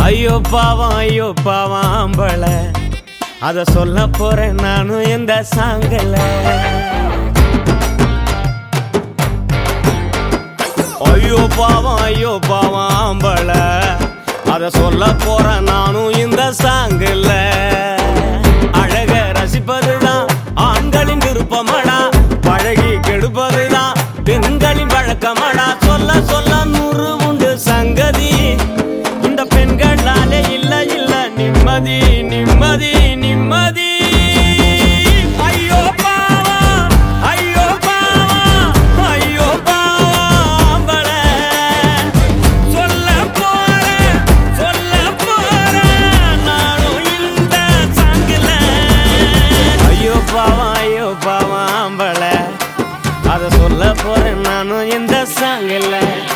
ஐயோ பாவம் ஐயோ பாவம் ஆம்பள அத சொல்ல போறேன் நானும் இந்த சாங்கல ஐயோ பாவம் ஐயோ பாவம் ஆம்பள அத சொல்ல போறேன் நானும் இந்த சாங்கல அழக ரசிப்பதுதான் ஆண்களின் விருப்பமடா பழகி கெடுப்பதுதான் பெண்களின் வழக்கமடா சொல்ல சொல்ல நூறு உண்டு சங்கதி இந்த பெண்களாலே இல்ல இல்ல நிம்மதி நிம்மதி நிம்மதி ஐயோ பாவம் ஐயோ பாவம் ஐயோ பாவம் சொல்ல போறேன் சொல்ல போறேன் நானும் இந்த சாங்கில ஐயோ பாவம் ஐயோ பாவம் ஆம்பள அத சொல்ல போறேன் நானும் இந்த சாங்கில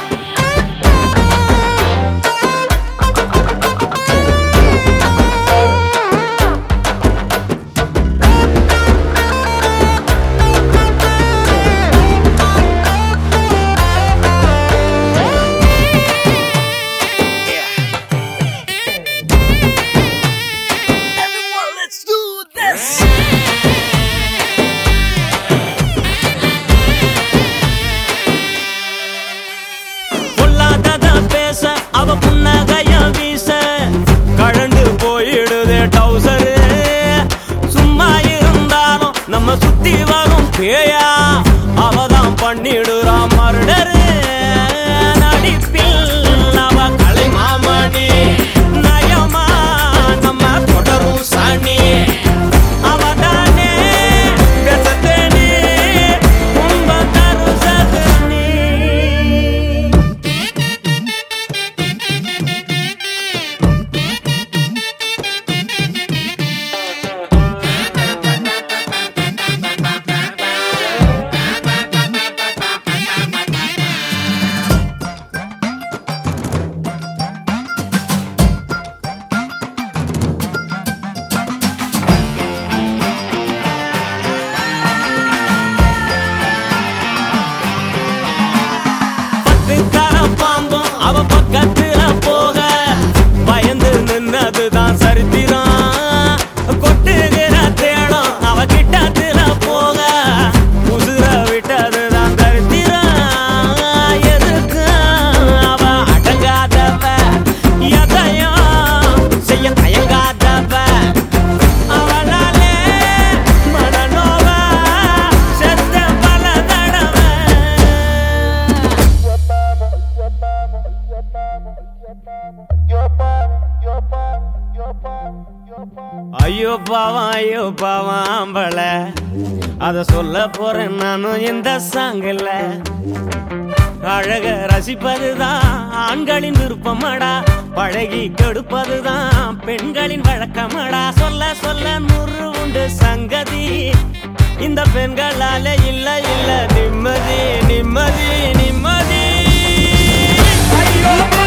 Everyone, let's do this. பொல்லாதத பேச அவ புன்னகைய வீச கழண்டு போயிடுதே டவுசரு சும்மா இருந்தாலும் நம்ம சுத்தி வரும் பேயா அவதான் பண்ணிடுறான் மர்டரு நடிப்பில் அவ கலை மாமணி நயமா நம்ம தொடரும் சாணி அவதானே பேசத்தேனி உங்க தருசது நீ பத்து தர பாம்பும் அவ பக்கத்துல போக பயந்து நின்னதுதான் சரித்திரம் கொட்டுகிற தேடம் அவ கிட்டத்துல போக உசுர விட்டதுதான் தரித்திரம் எதுக்கு அவ அடங்காதவ எதையும் செய்ய தயங்காதவ அவளாலே மனநோவ செத்த பல தடவை ஐயோ பாவம் ஐயோ பாவம் ஆம்பள அத சொல்ல போறேன் நானும் இந்த சாங்கல அழக ரசிப்பதுதான் ஆண்களின் விருப்பமடா பழகி கெடுப்பதுதான் பெண்களின் வழக்கமடா சொல்ல சொல்ல நூறு உண்டு சங்கதி இந்த பெண்களால இல்ல இல்ல நிம்மதி நிம்மதி நிம்மதி ஐயோ